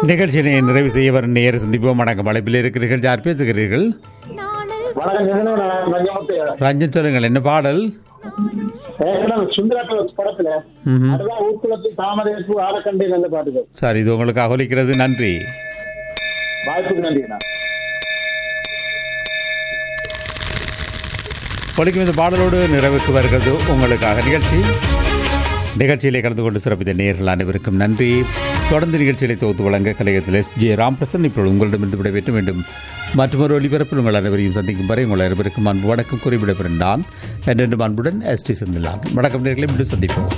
நிகழ்ச்சியினை நிறைவு செய்ய வரும் நேர சந்திப்போம் வணக்கம் அழைப்பில் இருக்கிறீர்கள் யார் பேசுகிறீர்கள் வணக்கம் ஜெகனோ, நான் ரங்கமுத்து. ரஞ்சன் சொல்லுங்கள் என்ன பாடல் ஏற்கனவே சுந்தரா டோல்ஸ் படத்துல ம்ஹும். அதுதான் ஊக்குளத்தில் தாமரைப்பு ஆரக்கண்டை நல்ல பாட்டுகள் சார் இது உங்களுக்கு அகலிக்கிறது நன்றி வாய்ப்புக்கு நன்றிண்ணா ஒழிக்கும் இந்த பாடலோடு நிறைவுக்கு வருகிறது உங்களுக்காக நிகழ்ச்சி நிகழ்ச்சியிலே கலந்து கொண்டு சிறப்பித்த நேர்கள் அனைவருக்கும் நன்றி தொடர்ந்து நிகழ்ச்சிகளை தொகுத்து வழங்க கலையத்தில் எஸ் ஜே ராம்பிரசன் இப்பொழுது உங்களிடமிருந்து விடைபெற்ற வேண்டும் மற்றொரு ஒளிபரப்பில் உங்கள் அனைவரையும் சந்திக்கும் வரை உங்கள் அனைவருக்கும் அன்பு வணக்கம் குறிப்பிடப்பெறும் நான் என்றென்றும் அன்புடன் எஸ் டி செந்திலான் வணக்கம் நேர்களை மீண்டும் சந்திப்போம்